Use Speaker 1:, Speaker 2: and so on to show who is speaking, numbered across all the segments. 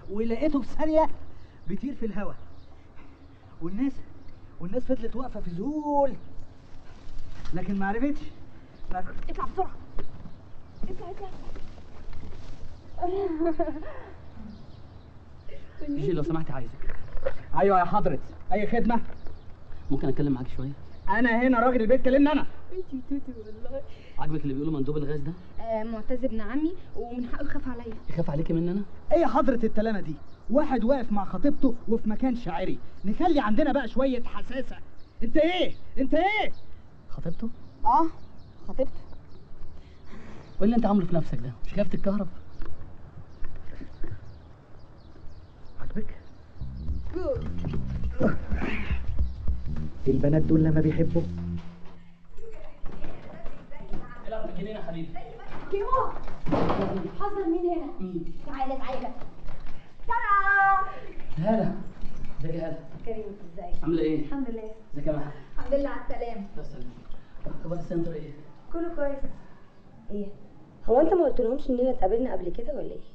Speaker 1: ولقيته في ثانيه بيطير في الهواء والناس والناس فضلت واقفه في ذهول لكن ما عرفتش ما عرفتش.
Speaker 2: اطلع بسرعه اطلع اطلع
Speaker 3: جي لو سمحتي عايزك
Speaker 1: ايوه يا حضرة اي خدمه
Speaker 3: ممكن اتكلم معاك شويه
Speaker 1: انا هنا راجل البيت كلمني انا
Speaker 2: انتي توتي والله
Speaker 3: عاجبك اللي بيقولوا مندوب الغاز ده
Speaker 2: آه معتز ابن عمي ومن حقه يخاف عليا
Speaker 3: يخاف عليكي مني انا
Speaker 1: ايه يا حضرة التلامة دي واحد واقف مع خطيبته وفي مكان شاعري نخلي عندنا بقى شوية حساسة انت ايه انت ايه
Speaker 3: خطيبته
Speaker 2: اه خطيبته
Speaker 3: وايه اللي انت عامله في نفسك ده مش خايف تتكهرب
Speaker 1: عاجبك البنات دول لما بيحبوا
Speaker 3: العب في الجنينه يا حبيبي
Speaker 2: كيمو حذر مين هنا
Speaker 3: مين
Speaker 2: تعالى تعالى ترى
Speaker 3: هلا ازيك يا هلا
Speaker 2: كريم ازيك
Speaker 3: عامله ايه
Speaker 2: الحمد لله
Speaker 3: ازيك يا محمد
Speaker 2: الحمد لله على السلامه
Speaker 3: تسلم اخبار السنتر ايه
Speaker 2: كله كويس
Speaker 4: ايه هو انت ما قلتلهمش اننا اتقابلنا قبل كده ولا ايه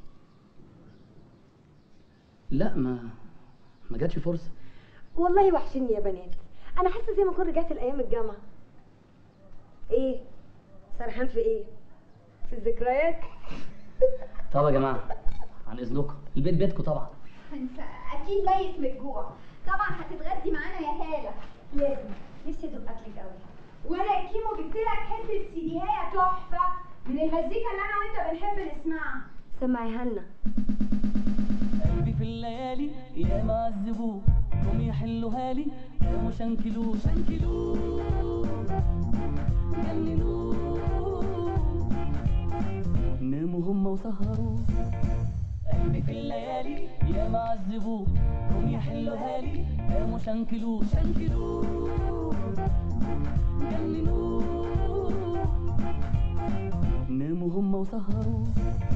Speaker 3: لا ما ما جاتش فرصه
Speaker 4: والله وحشني يا بنات انا حاسه زي ما كنت رجعت لايام الجامعه ايه سرحان في ايه في الذكريات
Speaker 3: طب يا جماعه عن اذنكم البيت بيتكم طبعا
Speaker 2: انت اكيد ميت من الجوع طبعا هتتغدي معانا يا هاله
Speaker 4: لازم نفسي ادوق اكلك قوي
Speaker 2: وانا يا كيمو جبت لك حته سيديهايه تحفه من المزيكا اللي انا وانت بنحب نسمعها
Speaker 4: سمعيها لنا
Speaker 3: قلبي في الليالي يا معذبوه هم يحلوها لي يا مشنكلوه شنكلوه جننوه ناموا هم وسهروا قلبي في الليالي يا معذبوه هم يحلوها لي يا مشنكلوه شنكلوه جننوه ناموا هم وسهروا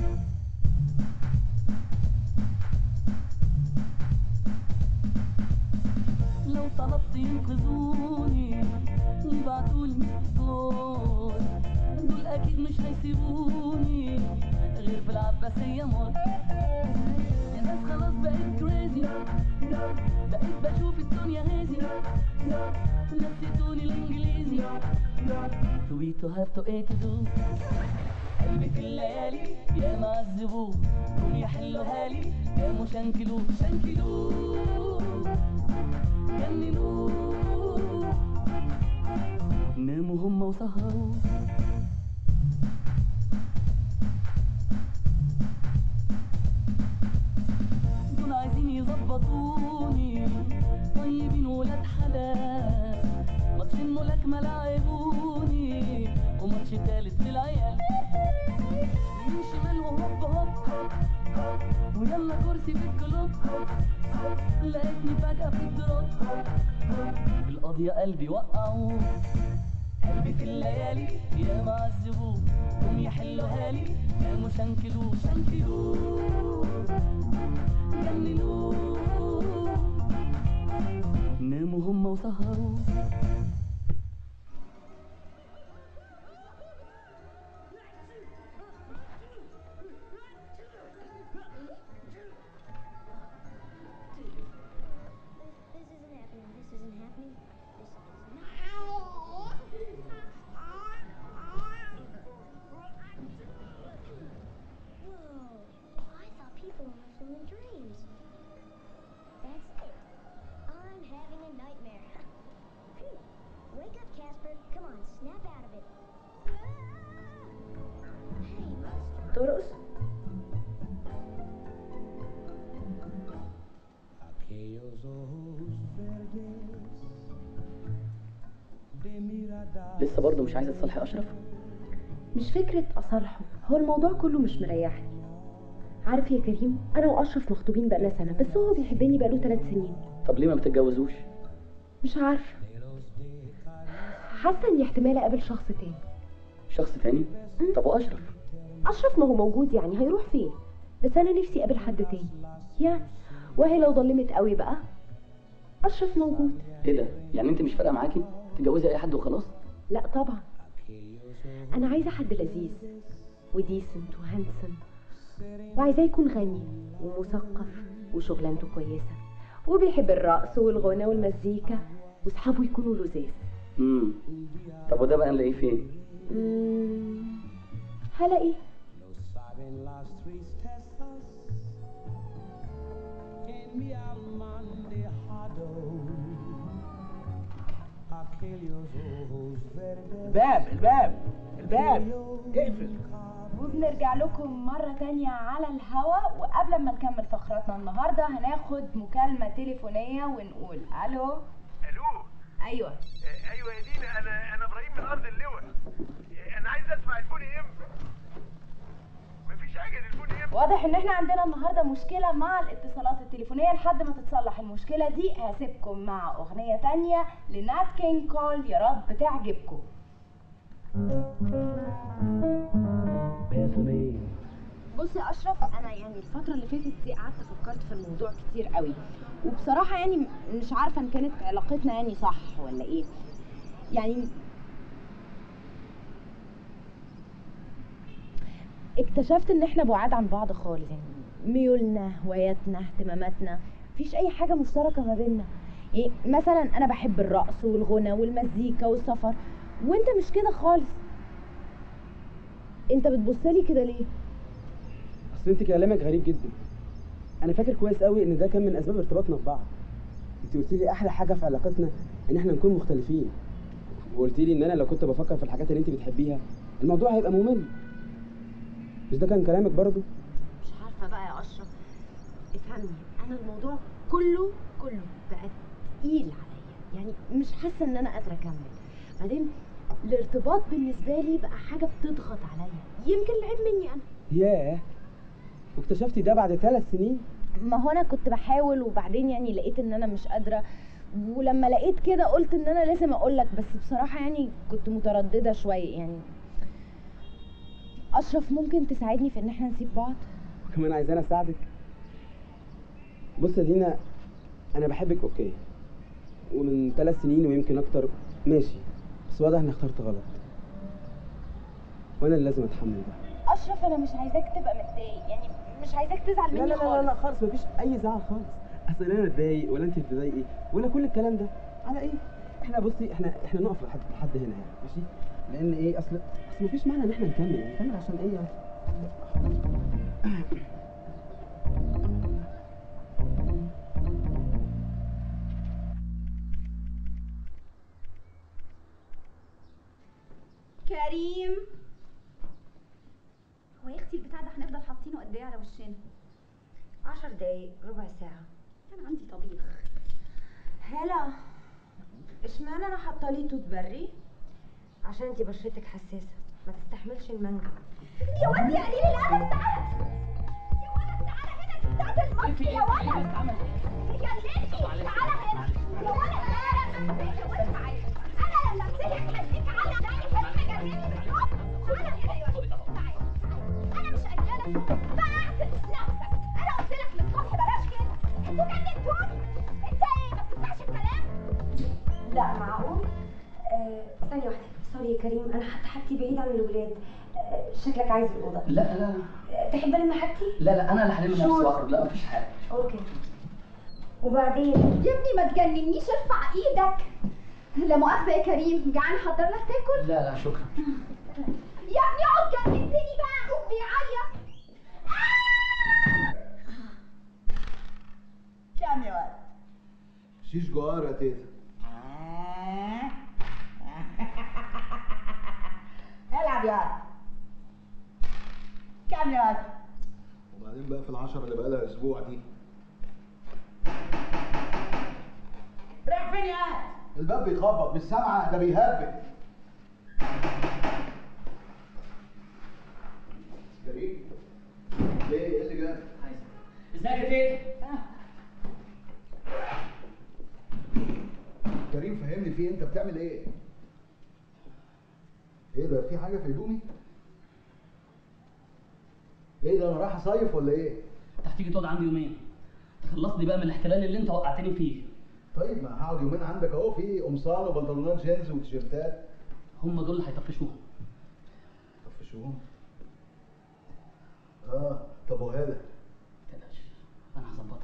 Speaker 3: لو طلبت ينقذوني يبعتولي مسكون دول اكيد مش هيسيبوني غير في العباسية مول يا ناس خلاص بقيت كريزي بقيت بشوف الدنيا هازي نسيتوني الانجليزي we to have to ايه to do قلبي في الليالي يا معذبوه هم يحلوها لي يا مشنكلوه شنكلوه جننوه ناموا هم وسهروا دول عايزين يظبطوني طيبين ولاد حلال ماتشين ملاكمة لعبوني وماتش تالت للعيال يمين شمال وهوب هوب ويلا كرسي في الكلوب لقيتني فجأة في الدروب القضية قلبي وقعوه قلبي في الليالي يا معذبوه هم يحلوها لي يا مشنكلوه شنكلوه جننوه ناموا هم وسهروا
Speaker 5: This isn't happening. This isn't happening. This isn't Whoa! I thought people only flew in dreams. That's it. I'm having a nightmare. Phew. Wake up, Casper. Come on, snap out of it. Hey, Monster.
Speaker 4: ترقص
Speaker 6: Aquellos ojos verdes de mirada.
Speaker 3: لسه برضه مش عايزة تصالحي أشرف
Speaker 4: مش فكره اصالحه هو الموضوع كله مش مريحني عارف يا كريم انا واشرف مخطوبين بقالنا سنه بس هو بيحبني بقاله ثلاث سنين
Speaker 3: طب ليه ما بتتجوزوش
Speaker 4: مش عارفه حاسه اني احتمال اقابل شخص تاني
Speaker 3: شخص تاني طب وأشرف
Speaker 4: اشرف ما هو موجود يعني هيروح فين بس انا نفسي اقابل حد تاني يعني وهي لو ضلمت قوي بقى اشرف موجود
Speaker 3: ايه ده يعني انت مش فارقة معاكي تتجوزي أي حد وخلاص
Speaker 4: لا طبعا انا عايزه حد لذيذ وديسنت وهانسم وعايزاه يكون غني ومثقف وشغلانته كويسة وبيحب الرقص والغنى والمزيكا واصحابه يكونوا لذاذ
Speaker 3: امم طب وده بقى نلاقيه فين؟
Speaker 4: مم، هلاقيه
Speaker 6: No saben las tristezas en mi alma han dejado aquellos ojos verdes.
Speaker 1: الباب الباب الباب اقفل
Speaker 2: وبنرجع لكم مرة تانية على الهوا وقبل ما نكمل فقراتنا النهاردة هناخد مكالمة تليفونية ونقول ألو
Speaker 7: الو
Speaker 2: أيوة
Speaker 7: آه، ايوه يا دينا انا انا ابراهيم من ارض اللواء آه، انا عايز اسمع الفون ام مفيش حاجه للفون ام
Speaker 2: واضح ان احنا عندنا النهاردة مشكلة مع الاتصالات التليفونية لحد ما تتصلح المشكلة دي هسيبكم مع أغنية تانية لنات كينج كول يا رب تعجبكم
Speaker 3: باسمي
Speaker 2: بص يا اشرف انا يعني الفتره اللي فاتت دي قعدت فكرت في الموضوع كتير قوي وبصراحه يعني م- مش عارفه ان كانت علاقتنا يعني صح ولا ايه يعني اكتشفت ان احنا بعاد عن بعض خالص يعني ميولنا هواياتنا اهتماماتنا مفيش اي حاجه مشتركه ما بيننا يعني مثلا انا بحب الرقص والغنى والمزيكا والسفر وانت مش كده خالص انت بتبصلي كده ليه
Speaker 8: اصل انت كلامك غريب جدا انا فاكر كويس قوي ان ده كان من اسباب ارتباطنا ببعض انت قلت لي احلى حاجه في علاقتنا ان احنا نكون مختلفين وقلت لي ان انا لو كنت بفكر في الحاجات اللي انت بتحبيها الموضوع هيبقى ممل مش ده كان كلامك برضو
Speaker 4: مش عارفة بقى يا أشرف افهمني أنا الموضوع كله كله بقى تقيل عليا يعني مش حاسة إن أنا قادرة أكمل بعدين الارتباط بالنسبة لي بقى حاجة بتضغط عليا يمكن العيب مني أنا
Speaker 8: ياه واكتشفتي ده بعد ثلاث سنين
Speaker 2: ما هو انا كنت بحاول وبعدين يعني لقيت ان انا مش قادره ولما لقيت كده قلت ان انا لازم اقول لك بس بصراحه يعني كنت متردده شويه يعني اشرف ممكن تساعدني في ان احنا نسيب بعض
Speaker 8: وكمان عايزاني اساعدك بص يا دينا انا بحبك اوكي ومن ثلاث سنين ويمكن اكتر ماشي بس واضح اني اخترت غلط وانا اللي لازم اتحمل ده
Speaker 2: اشرف انا مش عايزاك تبقى متضايق يعني مش عايزاك تزعل
Speaker 8: لا
Speaker 2: مني
Speaker 8: لا لا لا, لا
Speaker 2: خالص
Speaker 8: خالص مفيش اي زعل خالص اصل لا انا اتضايق ولا انت تضايقي ولا كل الكلام ده على ايه احنا بصي احنا احنا نقف لحد لحد هنا يعني ماشي لان ايه اصل اصل مفيش معنى ان احنا نكمل يعني نكمل عشان ايه يعني
Speaker 2: كريم هو يا اختي البتاع ده هنفضل حاطينه قد ايه على وشنا
Speaker 4: عشر دقايق ربع ساعة
Speaker 2: كان عندي طبيخ هلا اشمعنى انا حاطه ليه توت بري
Speaker 4: عشان انتي بشرتك حساسة ما تستحملش المانجا
Speaker 2: يا واد يا قليل الادب تعال يا ولد تعالى هنا دي بتاعت المصري يا ولد يا جدتي تعالى هنا يا ولد تعالى يا ولد تعالى انا لما امسكك هديك على ضعيف الحاجه وانا هنا يا ولد تعالى انا مش قايله لك بقى اعترف نفسك انا قلت لك من الصبح بلاش كده انتوا جننتوني انت ايه ما بتسمعش الكلام
Speaker 4: لا معقول آه ثانية واحدة سوري يا كريم أنا حتى حاجتي بعيد عن الولاد آه شكلك عايز الأوضة
Speaker 3: لا لا
Speaker 4: آه تحب ألم حاجتي؟
Speaker 3: لا لا انا اللي هلم نفسي
Speaker 4: شور.
Speaker 3: واخرج لا مفيش حاجه
Speaker 4: أوكي وبعدين
Speaker 2: يا ابني ما تجننيش ارفع ايدك لا مؤاخذة يا كريم جعان احضر لك تاكل
Speaker 3: لا لا شكرا
Speaker 2: يا ابني اقعد جننتني بقى اخوك بيعيط كام يا ولد
Speaker 9: شيش جوار يا تيتا
Speaker 2: العب يا ولد كام يا ولد
Speaker 9: وبعدين بقى في العشرة اللي بقالها اسبوع دي
Speaker 2: رايح فين يا ولد
Speaker 9: الباب بيخبط مش سامعة ده بيهبل كريم ليه ايه اللي جاب؟
Speaker 3: ازيك يا تيتا
Speaker 9: كريم فهمني في إيه؟ انت بتعمل ايه؟ ايه ده في حاجة في هدومي؟ ايه ده انا رايح اصيف ولا ايه؟
Speaker 3: انت هتيجي تقعد عندي يومين تخلصني بقى من الاحتلال اللي انت وقعتني فيه
Speaker 9: طيب ما هقعد يومين عندك اهو في قمصان وبنطلونات جينز وتيشيرتات
Speaker 3: هم دول اللي هيطفشوهم
Speaker 9: طفشوهم اه طب اهو هذا
Speaker 3: تقلقش انا هظبطك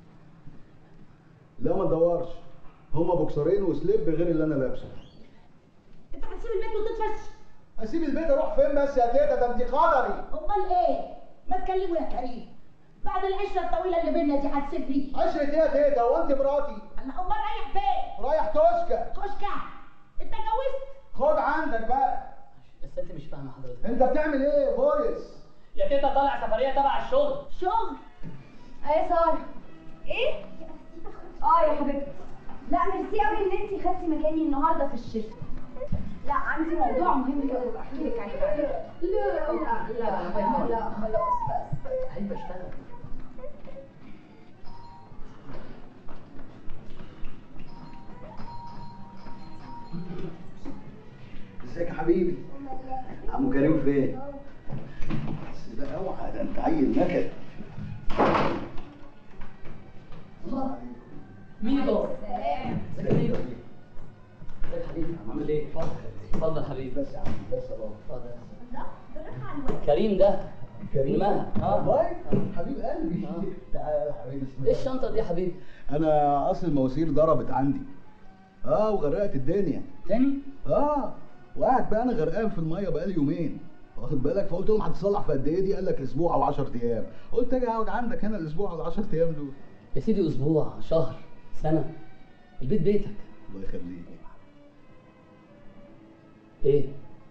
Speaker 9: لا ما تدورش هما بوكسرين وسليب غير اللي انا لابسه
Speaker 10: انت هتسيب البيت وتتفش
Speaker 9: اسيب البيت اروح فين بس يا تيتا ده انت قدري
Speaker 10: امال ايه ما تكلمه يا كريم بعد العشره الطويله اللي بينا دي هتسيبني
Speaker 9: عشرة ايه يا تيتا وانت مراتي
Speaker 10: انا امال رايح فين
Speaker 9: رايح توشكا
Speaker 10: كشكه انت اتجوزت
Speaker 9: خد عندك بقى
Speaker 3: بس انت مش فاهمه حضرتك
Speaker 9: انت بتعمل ايه فويس
Speaker 3: يا تيتا طالع سفريه تبع الشغل
Speaker 10: شغل
Speaker 2: ايه ساره ايه اه يا حبيبتي لا ميرسي قوي ان انت خدتي مكاني النهارده في الشركه لا عندي موضوع مهم قوي احكي لك عليه بعدين لا لا لا لا خلاص بس
Speaker 3: عيب اشتغل
Speaker 9: ازيك يا حبيبي عمو كريم فين بس لا اوعى ده انت عيل نكد
Speaker 3: ميدو ازيك يا ميدو ازيك يا حبيبي عامل ايه اتفضل اتفضل حبيبي
Speaker 9: بس يا عم بس يا بابا
Speaker 3: اتفضل كريم ده
Speaker 9: كريم
Speaker 3: مها اه
Speaker 9: والله حبيب قلبي
Speaker 3: آه.
Speaker 9: تعالى يا حبيبي بسم
Speaker 3: ايه
Speaker 9: الله.
Speaker 3: الشنطه دي يا حبيبي
Speaker 9: انا اصل المواسير ضربت عندي اه وغرقت الدنيا
Speaker 3: تاني
Speaker 9: اه وقاعد بقى انا غرقان في الميه بقالي يومين واخد بالك فقلت لهم هتصلح في قد ايه دي قال لك اسبوع او 10 ايام قلت اجي اقعد عندك هنا الاسبوع او 10 ايام دول
Speaker 3: يا سيدي اسبوع شهر سنه البيت بيتك
Speaker 9: الله يخليك
Speaker 3: ايه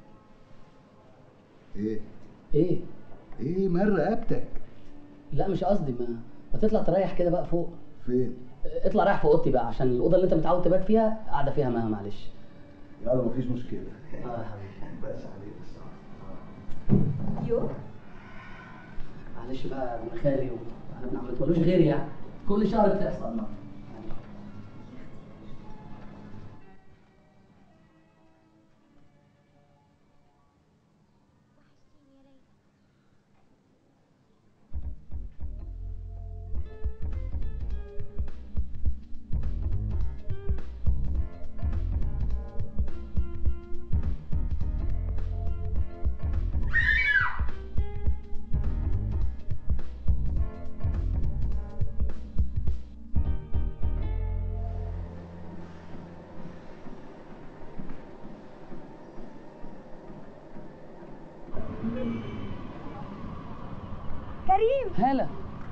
Speaker 9: ايه
Speaker 3: ايه
Speaker 9: ايه مال رقبتك
Speaker 3: لا مش قصدي ما ما تطلع تريح كده بقى فوق
Speaker 9: فين
Speaker 3: اطلع رايح في اوضتي بقى عشان الاوضه اللي انت متعود تبات فيها قاعده فيها مها معلش
Speaker 9: يلا مفيش مشكله
Speaker 3: اه يا حبيبي
Speaker 9: بس عليك بس
Speaker 2: يو
Speaker 3: معلش بقى ابن خالي وانا ابن عمتي ملوش غيري يعني كل شهر بتحصل
Speaker 2: كريم
Speaker 3: هلا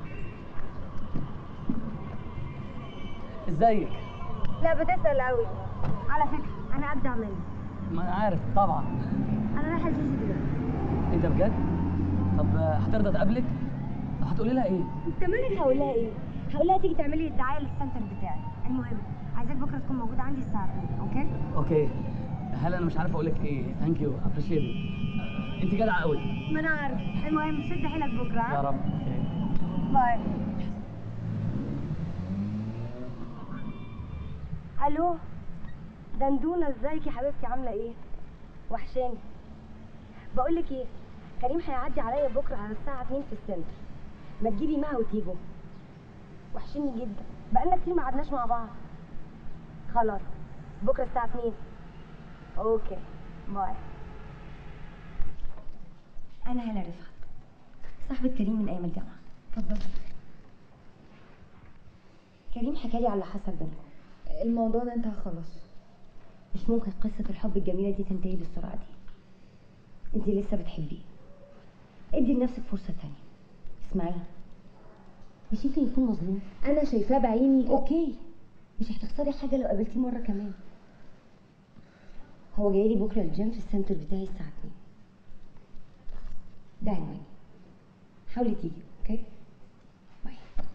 Speaker 3: ازيك
Speaker 2: لا بتسأل قوي على فكرة أنا أبدع منك
Speaker 3: ما انا عارف طبعا
Speaker 2: أنا رايحة الجيش دلوقتي
Speaker 3: ايه ده بجد طب آه، هترضى تقابلك هتقولي لها ايه
Speaker 2: أنت مالك هقول لها إيه؟ هقول لها تيجي تعملي لي الدعاية للسنتر بتاعي المهم عايزاك بكرة تكون موجود عندي الساعة 2 أوكي؟
Speaker 3: اوكي هلا انا مش عارف اقول لك ايه ثانك يو ابريشيت انت جدعه قوي
Speaker 2: ما أنا عارف المهم شد حيلك بكرة ها؟
Speaker 3: يا رب أوكي.
Speaker 2: باي الو دندونه ازيك يا حبيبتي عامله ايه وحشاني بقول لك ايه كريم هيعدي عليا بكره على الساعه 2 في السنتر ما تجيبي معاه وتيجوا وحشني جدا بقالنا كتير ما قعدناش مع بعض خلاص بكره الساعه 2 اوكي باي انا هلا رفعت صاحبة كريم من ايام الجامعه اتفضل كريم حكى لي على اللي حصل بينكم الموضوع ده انتهى خلاص مش ممكن قصة الحب الجميلة دي تنتهي بالسرعة دي انت لسه بتحبيه ادي لنفسك فرصة تانية اسمعي مش يمكن يكون مظلوم انا شايفاه بعيني اوكي مش هتخسري حاجة لو قابلتيه مرة كمان هو جاي لي بكرة الجيم في السنتر بتاعي الساعة 2 ده عنواني حاولي تيجي اوكي باي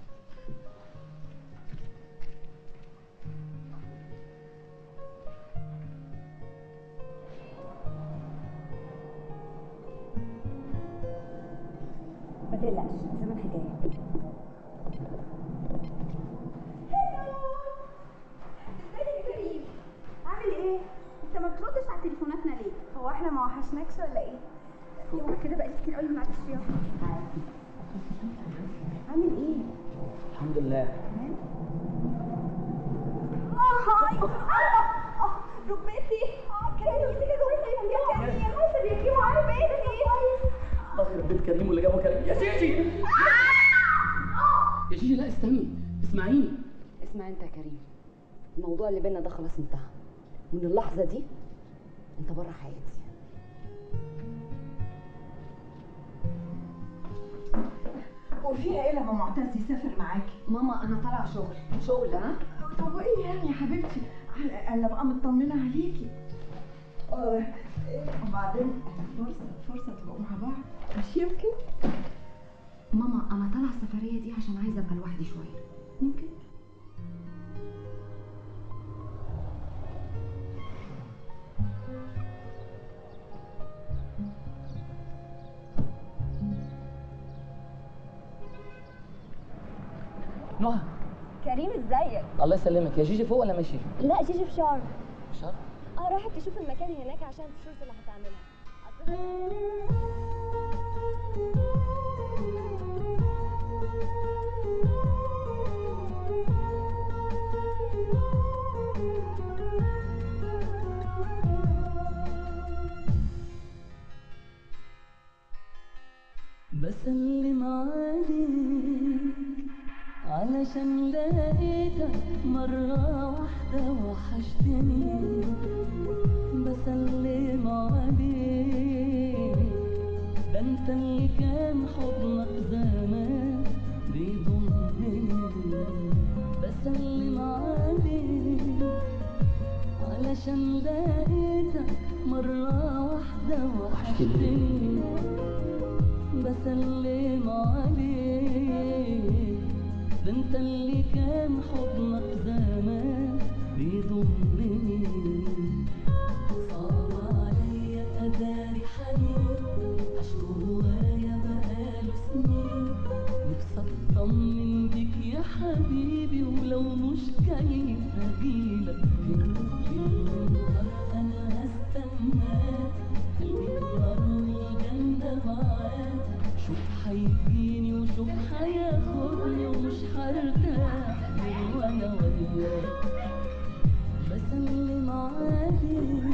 Speaker 2: ما تقلقش زمان حكايه
Speaker 11: ازيك يا كريم عامل ايه انت ما بتردش على تليفوناتنا ليه هو احنا ما وحشناكش ولا ايه هو كده بقالي كتير قوي ما قعدتش فيها
Speaker 2: عامل ايه
Speaker 3: الحمد لله
Speaker 11: اه هاي اه اه ركبتي اه كريم مسك ركبتي يا كريم حاسب يا كريم عارف ايه
Speaker 3: الله يخرب بيت كريم واللي جابه كريم يا سيدي
Speaker 11: آه!
Speaker 3: يا جيجي لا استني اسمعيني
Speaker 4: اسمع انت يا كريم الموضوع اللي بينا ده خلاص انتهى من اللحظه دي انت بره حياتي
Speaker 10: وفيها ايه لما معتز يسافر معاكي؟
Speaker 4: ماما انا طالعه شغل شغل ها
Speaker 10: طب وايه يعني يا حبيبتي؟ على الاقل ابقى مطمنه عليكي. آه، وبعدين فرصه فرصه تبقوا مع بعض مش يمكن؟
Speaker 4: ماما انا طالعه السفريه دي عشان عايزه ابقى لوحدي شويه ممكن
Speaker 3: نهى
Speaker 11: كريم ازيك
Speaker 3: الله يسلمك يا جيجي فوق ولا ماشي
Speaker 11: لا جيجي في شرم
Speaker 3: شرم
Speaker 11: اه راحت تشوف المكان هناك عشان الشورت اللي هتعملها
Speaker 3: بسلم عليك علشان لقيتك مرة واحدة وحشتني بسلم عليك ده انت اللي كان حضنك زمان بيضمني بسلم عليك علشان لقيتك مرة واحدة وحشتني بسلم عليك ده انت اللي كان حضنك زمان بيضمني صعب عليا اداري حنين عشق جوايا بقاله سنين نفسي اطمن بيك يا حبيبي ولو مش جاي هجيلك النهار انا هستناك قلبي نار والجنة معاك شوف هيجيني وشوف هياخدني ومش هرتاح غير وانا وياك بسلم عليك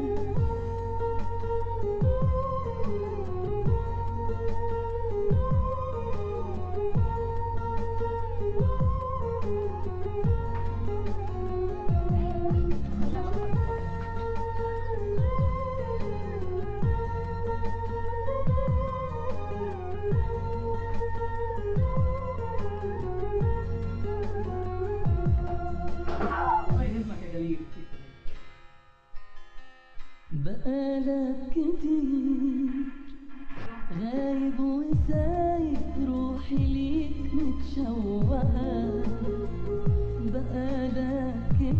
Speaker 3: الله يهمك يا جليل بقالك كتير غايب وسايب روحي ليك متشوقة بقالك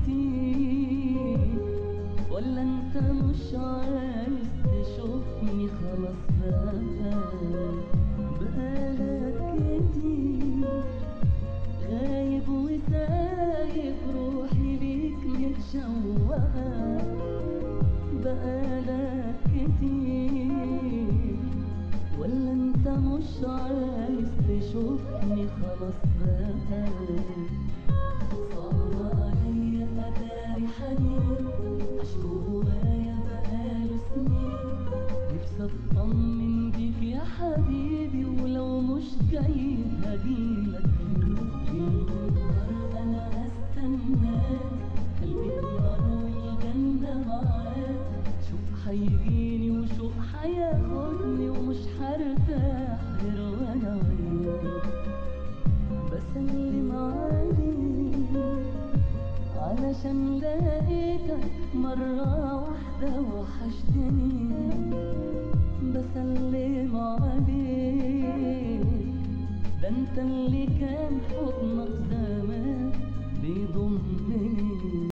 Speaker 3: كتير ولا انت مش عايز تشوفني خلاص بقى بقالك كتير غايب وسايب روحي ليك متشوقة بقالك كتير ولا انت مش عايز تشوفني خلاص بقى صعب عليا اداري حنين عشق جوايا بقاله سنين نفسي اطمن بيك يا حبيبي ولو مش جاي هجيلك النهار انا هستناك قلبي النار والجنة معاك شوف هيجيني وشوف هياخدني ومش هرتاح غير وانا وياك بسلم عليك علشان لقيتك مرة واحدة وحشتني بسلم عليك ده انت اللي كان حضنك زمان بيضمني